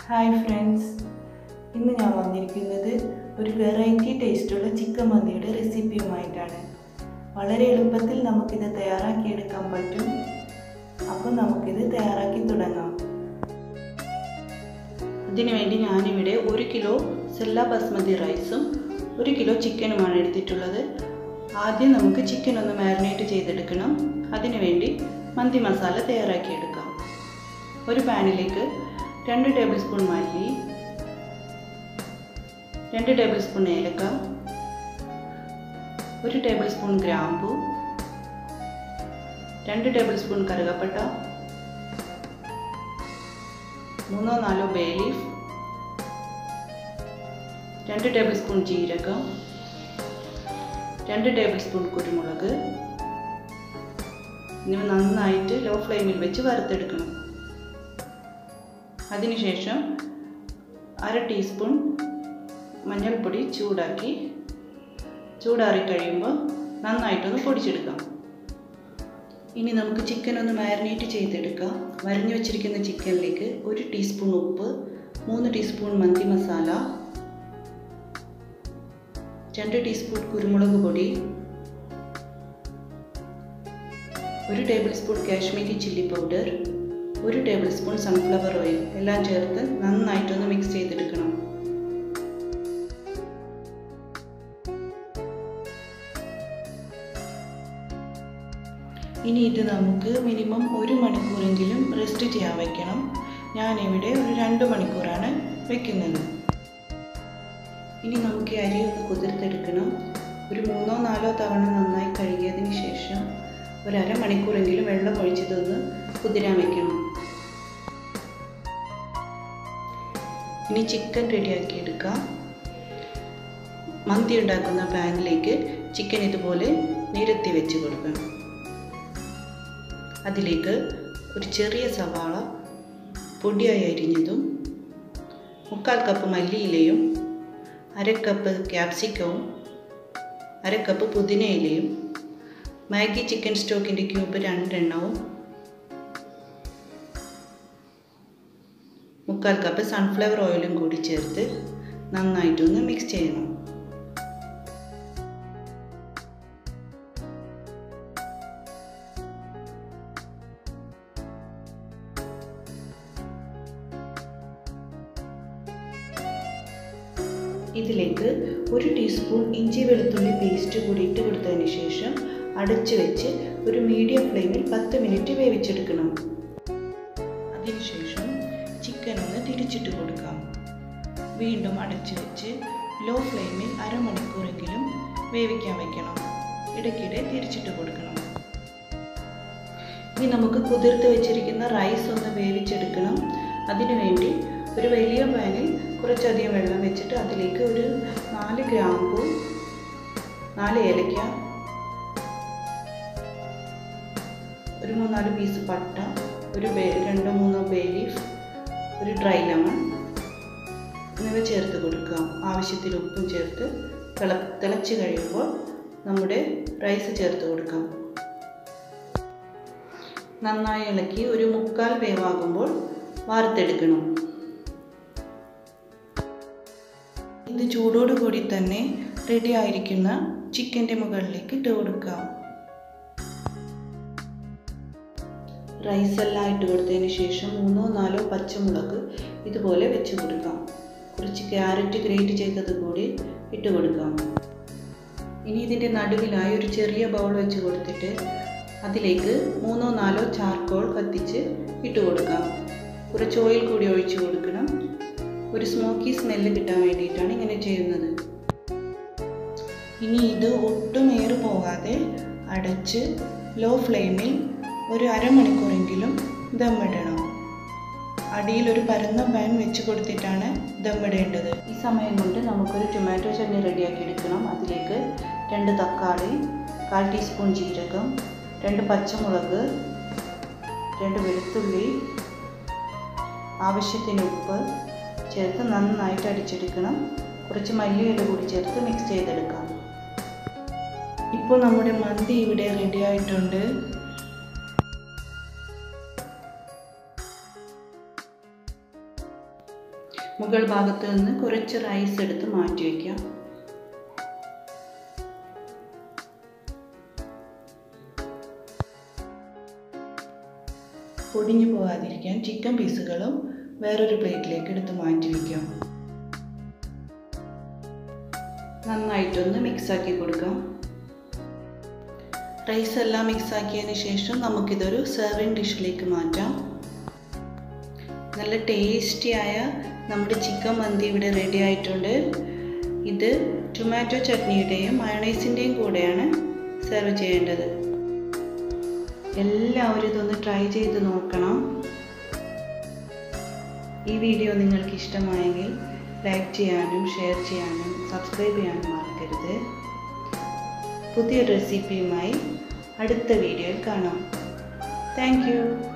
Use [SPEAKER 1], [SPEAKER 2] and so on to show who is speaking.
[SPEAKER 1] hi friends ഇന്ന് ഞാൻ വന്നിരിക്കുന്നത് ഒരു വെറൈറ്റി ടേസ്റ്റുള്ള ചിക്കൻ മന്തിയുടെ റെസിപ്പിയുമായിട്ടാണ് വളരെ എളുപ്പത്തിൽ നമുക്കിത് തയ്യാറാക്കിയെടുക്കാൻ പറ്റും അപ്പോൾ നമുക്കിത് തയ്യാറാക്കി തുടങ്ങാം അതിനുവേണ്ടി ഞാനിവിടെ ഒരു കിലോ സെല്ല ബസ്മതി റൈസും ഒരു കിലോ ചിക്കനുമാണ് എടുത്തിട്ടുള്ളത് ആദ്യം നമുക്ക് ചിക്കൻ ഒന്ന് മാരിനേറ്റ് ചെയ്തെടുക്കണം അതിനുവേണ്ടി മന്തി മസാല തയ്യാറാക്കിയെടുക്കാം ഒരു പാനിലേക്ക് രണ്ട് ടേബിൾ സ്പൂൺ മല്ലി രണ്ട് ടേബിൾ സ്പൂൺ ഏലക്ക ഒരു ടേബിൾ സ്പൂൺ ഗ്രാമ്പു രണ്ട് ടേബിൾ സ്പൂൺ കറുകപ്പട്ട മൂന്നോ നാലോ ബേ ലീഫ് രണ്ട് ടേബിൾ സ്പൂൺ ജീരകം രണ്ട് ടേബിൾ സ്പൂൺ കുരുമുളക് എന്നിവ നന്നായിട്ട് ലോ ഫ്ലെയിമിൽ വെച്ച് വറുത്തെടുക്കണം അതിനുശേഷം അര ടീസ്പൂൺ മഞ്ഞൾപ്പൊടി ചൂടാക്കി ചൂടാറി കഴിയുമ്പോൾ നന്നായിട്ടൊന്ന് പൊടിച്ചെടുക്കാം ഇനി നമുക്ക് ചിക്കൻ ഒന്ന് മാരിനേറ്റ് ചെയ്തെടുക്കാം വരഞ്ഞു വെച്ചിരിക്കുന്ന ചിക്കനിലേക്ക് ഒരു ടീസ്പൂൺ ഉപ്പ് മൂന്ന് ടീസ്പൂൺ മന്തി മസാല രണ്ട് ടീസ്പൂൺ കുരുമുളക് പൊടി ഒരു tablespoon Kashmiri chilli powder ഒരു ടേബിൾ സ്പൂൺ സൺഫ്ലവർ ഓയിൽ എല്ലാം ചേർത്ത് നന്നായിട്ടൊന്ന് മിക്സ് ചെയ്തെടുക്കണം ഇനി ഇത് നമുക്ക് മിനിമം ഒരു മണിക്കൂറെങ്കിലും റെസ്റ്റ് ചെയ്യാൻ വെക്കണം ഞാനിവിടെ ഒരു രണ്ട് മണിക്കൂറാണ് വെക്കുന്നത് ഇനി നമുക്ക് അരി ഒന്ന് കുതിർത്തെടുക്കണം ഒരു മൂന്നോ നാലോ തവണ നന്നായി കഴുകിയതിന് ശേഷം ഒരു അരമണിക്കൂറെങ്കിലും വെള്ളം ഒഴിച്ചതൊന്ന് കുതിരാൻ വെക്കണം ഇനി ചിക്കൻ റെഡിയാക്കി എടുക്കാം മന്തി ഉണ്ടാക്കുന്ന പാനിലേക്ക് ചിക്കൻ ഇതുപോലെ നിരത്തി വെച്ച് കൊടുക്കണം അതിലേക്ക് ഒരു ചെറിയ സവാള പൊടിയായി അരിഞ്ഞതും മുക്കാൽ കപ്പ് മല്ലിയിലയും അര കപ്പ് ക്യാപ്സിക്കവും അര കപ്പ് പുതിനയിലയും മാഗി ചിക്കൻ സ്റ്റോക്കിൻ്റെ ക്യൂബ് രണ്ടെണ്ണവും മുക്കാൽ കപ്പ് സൺഫ്ലവർ ഓയിലും കൂടി ചേർത്ത് നന്നായിട്ടൊന്ന് മിക്സ് ചെയ്യണം ഇതിലേക്ക് ഒരു ടീസ്പൂൺ ഇഞ്ചി വെളുത്തുള്ളി പേസ്റ്റ് കൂടി ഇട്ട് കൊടുത്തതിന് ശേഷം അടച്ചു വെച്ച് ഒരു മീഡിയം ഫ്ലെയിമിൽ പത്ത് മിനിറ്റ് വേവിച്ചെടുക്കണം അതിനുശേഷം ചിക്കൻ ഒന്ന് തിരിച്ചിട്ട് കൊടുക്കാം വീണ്ടും അടച്ചു വെച്ച് ലോ ഫ്ലെയിമിൽ അരമണിക്കൂറെങ്കിലും വേവിക്കാൻ വെക്കണം ഇടയ്ക്കിടെ തിരിച്ചിട്ട് കൊടുക്കണം ഇനി നമുക്ക് കുതിർത്ത് വെച്ചിരിക്കുന്ന റൈസ് ഒന്ന് വേവിച്ചെടുക്കണം അതിനുവേണ്ടി ഒരു വലിയ പാനിൽ കുറച്ചധികം വെള്ളം വെച്ചിട്ട് അതിലേക്ക് ഒരു നാല് ഗ്രാമ്പു നാല് ഏലക്ക ഒരു മൂന്നാല് പീസ് പട്ട ഒരു ബേ രണ്ടോ മൂന്നോ ബേ ലീഫ് ഒരു ഡ്രൈ ലെമൺ എന്നിവ ചേർത്ത് കൊടുക്കുക ആവശ്യത്തിന് ഉപ്പും ചേർത്ത് തിള തിളച്ച് കഴിയുമ്പോൾ നമ്മുടെ റൈസ് ചേർത്ത് കൊടുക്കാം നന്നായി ഇളക്കി ഒരു മുക്കാൽ വേവാകുമ്പോൾ വാർത്തെടുക്കണം ഇത് ചൂടോട് കൂടി തന്നെ റെഡി ആയിരിക്കുന്ന ചിക്കൻ്റെ മുകളിലേക്ക് ഇട്ട് കൊടുക്കാം റൈസ് എല്ലാം ഇട്ട് കൊടുത്തതിന് ശേഷം മൂന്നോ നാലോ പച്ചമുളക് ഇതുപോലെ വെച്ച് കൊടുക്കാം കുറച്ച് ക്യാരറ്റ് ഗ്രേറ്റ് ചെയ്തത് കൂടി ഇട്ട് കൊടുക്കാം ഇനി ഇതിൻ്റെ നടുവിലായി ഒരു ചെറിയ ബൗൾ വെച്ച് കൊടുത്തിട്ട് അതിലേക്ക് മൂന്നോ നാലോ ചാർക്കോൾ കത്തിച്ച് ഇട്ട് കൊടുക്കാം കുറച്ച് ഓയിൽ കൂടി ഒഴിച്ചു കൊടുക്കണം ഒരു സ്മോക്കി സ്മെല്ല് കിട്ടാൻ വേണ്ടിയിട്ടാണ് ഇങ്ങനെ ചെയ്യുന്നത് ഇനി ഇത് ഒട്ടും ഏറ് പോകാതെ അടച്ച് ലോ ഫ്ലെയിമിൽ ഒരു അരമണിക്കൂറെങ്കിലും ദമ്മിടണം അടിയിൽ ഒരു പരന്ന പാൻ വെച്ച് കൊടുത്തിട്ടാണ് ദമ്മിടേണ്ടത് ഈ സമയം കൊണ്ട് നമുക്കൊരു ടൊമാറ്റോ ചട്നി റെഡിയാക്കി എടുക്കണം അതിലേക്ക് രണ്ട് തക്കാളി കാൽ ടീസ്പൂൺ ജീരകം രണ്ട് പച്ചമുളക് രണ്ട് വെളുത്തുള്ളി ആവശ്യത്തിന് ഉപ്പ് ചേർത്ത് നന്നായിട്ട് അടിച്ചെടുക്കണം കുറച്ച് മല്ലിയില കൂടി ചേർത്ത് മിക്സ് ചെയ്തെടുക്കാം ഇപ്പോൾ നമ്മുടെ മന്തി ഇവിടെ റെഡി ആയിട്ടുണ്ട് മുകൾ ഭാഗത്ത് നിന്ന് കുറച്ച് റൈസ് എടുത്ത് മാറ്റി വയ്ക്കാം പൊടിഞ്ഞു പോകാതിരിക്കാൻ ചിക്കൻ പീസുകളും വേറൊരു പ്ലേറ്റിലേക്ക് എടുത്ത് മാറ്റി വയ്ക്കാം നന്നായിട്ടൊന്ന് മിക്സാക്കി കൊടുക്കാം റൈസ് എല്ലാം മിക്സാക്കിയതിന് ശേഷം നമുക്കിതൊരു സെർവിങ് ഡിഷിലേക്ക് മാറ്റാം നല്ല ടേസ്റ്റിയായ നമ്മുടെ ചിക്കൻ മന്തി ഇവിടെ റെഡി ആയിട്ടുണ്ട് ഇത് ടൊമാറ്റോ ചട്നിയുടെയും മയണൈസിൻ്റെയും കൂടെയാണ് സെർവ് ചെയ്യേണ്ടത് എല്ലാവരും ഇതൊന്ന് ട്രൈ ചെയ്ത് നോക്കണം ഈ വീഡിയോ നിങ്ങൾക്ക് ഇഷ്ടമായെങ്കിൽ ലൈക്ക് ചെയ്യാനും ഷെയർ ചെയ്യാനും സബ്സ്ക്രൈബ് ചെയ്യാനും മറക്കരുത് പുതിയ റെസിപ്പിയുമായി അടുത്ത വീഡിയോയിൽ കാണാം താങ്ക്